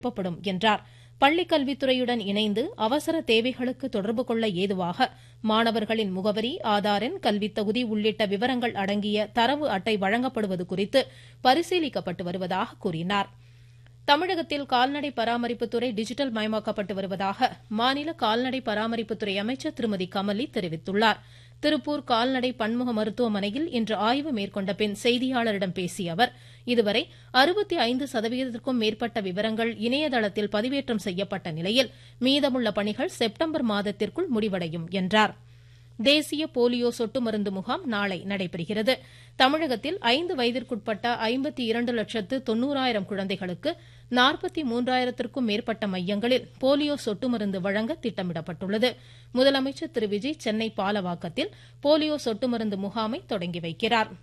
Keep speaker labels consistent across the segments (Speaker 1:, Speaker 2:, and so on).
Speaker 1: எழுப்பப்படும் என்றார் பள்ளிக் கல்வித்துறையுடன் இணைந்து அவசர தேவைகளுக்கு தொடர்பு கொள்ள ஏதுவாக மாணவர்களின் முகவரி ஆதார் எண் கல்வித் தகுதி உள்ளிட்ட விவரங்கள் அடங்கிய தரவு அட்டை வழங்கப்படுவது குறித்து பரிசீலிக்கப்பட்டு வருவதாக கூறினார் தமிழகத்தில் கால்நடை பராமரிப்புத்துறை டிஜிட்டல் மயமாக்கப்பட்டு வருவதாக மாநில கால்நடை பராமரிப்புத்துறை அமைச்சர் திருமதி கமலி தெரிவித்துள்ளார் திருப்பூர் கால்நடை பன்முக மருத்துவமனையில் இன்று ஆய்வு மேற்கொண்ட பின் செய்தியாளரிடம் பேசிய அவர் இதுவரை அறுபத்தி ஐந்து சதவீதத்திற்கும் மேற்பட்ட விவரங்கள் இணையதளத்தில் பதிவேற்றம் செய்யப்பட்ட நிலையில் மீதமுள்ள பணிகள் செப்டம்பர் மாதத்திற்குள் முடிவடையும் என்றார் தேசிய போலியோ சொட்டு மருந்து முகாம் நாளை நடைபெறுகிறது தமிழகத்தில் ஐந்து வயதிற்குட்பட்ட ஐம்பத்தி இரண்டு லட்சத்து தொன்னூறாயிரம் குழந்தைகளுக்கு நாற்பத்தி மூன்றாயிரத்திற்கும் மேற்பட்ட மையங்களில் போலியோ சொட்டு மருந்து வழங்க திட்டமிடப்பட்டுள்ளது முதலமைச்சர் திரு விஜய் சென்னை பாலவாக்கத்தில் போலியோ சொட்டு மருந்து முகாமை தொடங்கி வைக்கிறார்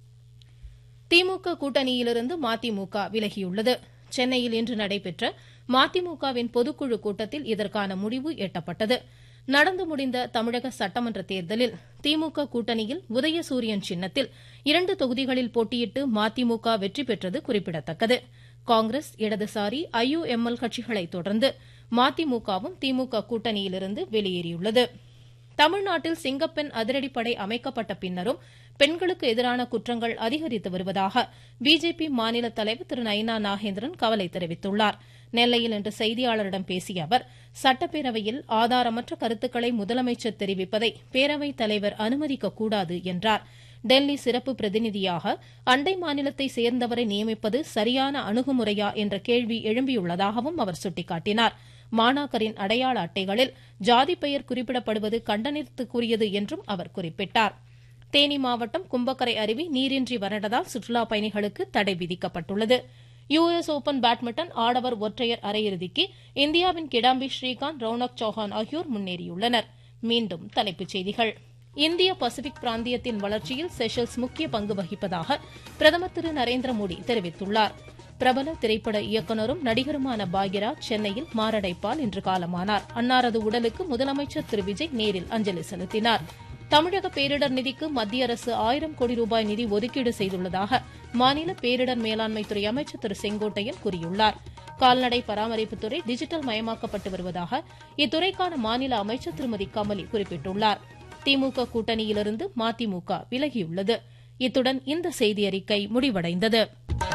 Speaker 1: திமுக கூட்டணியிலிருந்து மதிமுக விலகியுள்ளது சென்னையில் இன்று நடைபெற்ற மதிமுகவின் பொதுக்குழு கூட்டத்தில் இதற்கான முடிவு எட்டப்பட்டது நடந்து முடிந்த தமிழக சட்டமன்ற தேர்தலில் திமுக கூட்டணியில் உதயசூரியன் சின்னத்தில் இரண்டு தொகுதிகளில் போட்டியிட்டு மதிமுக வெற்றி பெற்றது குறிப்பிடத்தக்கது காங்கிரஸ் இடதுசாரி ஐயுஎம்எல் கட்சிகளை தொடர்ந்து மதிமுகவும் திமுக கூட்டணியிலிருந்து வெளியேறியுள்ளது தமிழ்நாட்டில் சிங்கப்பெண் அதிரடிப்படை அமைக்கப்பட்ட பின்னரும் பெண்களுக்கு எதிரான குற்றங்கள் அதிகரித்து வருவதாக பிஜேபி மாநில தலைவர் திரு நயினா நாகேந்திரன் கவலை தெரிவித்துள்ளார் நெல்லையில் இன்று செய்தியாளரிடம் பேசிய அவர் சட்டப்பேரவையில் ஆதாரமற்ற கருத்துக்களை முதலமைச்சர் தெரிவிப்பதை பேரவைத் தலைவர் அனுமதிக்கக்கூடாது என்றார் டெல்லி சிறப்பு பிரதிநிதியாக அண்டை மாநிலத்தை சேர்ந்தவரை நியமிப்பது சரியான அணுகுமுறையா என்ற கேள்வி எழும்பியுள்ளதாகவும் அவர் சுட்டிக்காட்டினார் மாணாக்கரின் அடையாள அட்டைகளில் ஜாதி பெயர் குறிப்பிடப்படுவது கண்டனத்துக்குரியது என்றும் அவர் குறிப்பிட்டார் தேனி மாவட்டம் கும்பக்கரை அருவி நீரின்றி வறண்டதால் சுற்றுலா பயணிகளுக்கு தடை விதிக்கப்பட்டுள்ளது யுஎஸ் ஓபன் பேட்மிண்டன் ஆடவர் ஒற்றையர் அரையிறுதிக்கு இந்தியாவின் கிடாம்பி ஸ்ரீகாந்த் ரவுனக் சௌஹான் ஆகியோர் முன்னேறியுள்ளனர் மீண்டும் தலைப்புச் செய்திகள் இந்திய பசிபிக் பிராந்தியத்தின் வளர்ச்சியில் செஷல்ஸ் முக்கிய பங்கு வகிப்பதாக பிரதமர் திரு நரேந்திர மோடி தெரிவித்துள்ளார் பிரபல திரைப்பட இயக்குநரும் நடிகருமான பாக்யராஜ் சென்னையில் மாரடைப்பால் இன்று காலமானார் அன்னாரது உடலுக்கு முதலமைச்சர் திரு விஜய் நேரில் அஞ்சலி செலுத்தினார் தமிழக பேரிடர் நிதிக்கு மத்திய அரசு ஆயிரம் கோடி ரூபாய் நிதி ஒதுக்கீடு செய்துள்ளதாக மாநில பேரிடர் மேலாண்மை துறை அமைச்சர் திரு செங்கோட்டையன் கூறியுள்ளார் கால்நடை பராமரிப்புத்துறை டிஜிட்டல் மயமாக்கப்பட்டு வருவதாக இத்துறைக்கான மாநில அமைச்சர் திருமதி கமலி குறிப்பிட்டுள்ளார் திமுக கூட்டணியிலிருந்து மதிமுக விலகியுள்ளது இத்துடன் இந்த செய்தியறிக்கை முடிவடைந்தது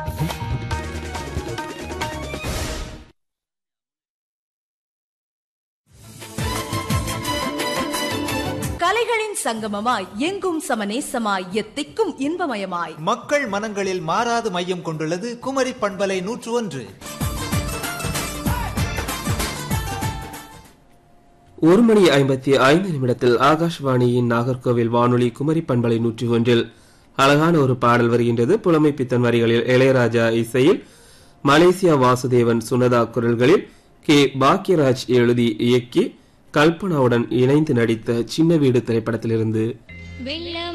Speaker 2: கலைகளின் சங்கமமாய் எங்கும் சமநேசமாய் எத்திக்கும் இன்பமயமாய்
Speaker 3: மக்கள் மனங்களில் மாறாது மையம் கொண்டுள்ளது குமரி பண்பலை நூற்று ஒன்று
Speaker 4: ஒரு மணி ஐம்பத்தி ஐந்து நிமிடத்தில் ஆகாஷ்வாணியின் நாகர்கோவில் வானொலி குமரி பண்பலை நூற்றி ஒன்றில் அழகான ஒரு பாடல் வருகின்றது புலமை பித்தன் வரிகளில் இளையராஜா இசையில் மலேசியா வாசுதேவன் சுனதா குரல்களில் கே பாக்யராஜ் எழுதி இயக்கி கல்பனாவுடன் இணைந்து நடித்த சின்ன வீடு திரைப்படத்திலிருந்து
Speaker 5: வெள்ளம்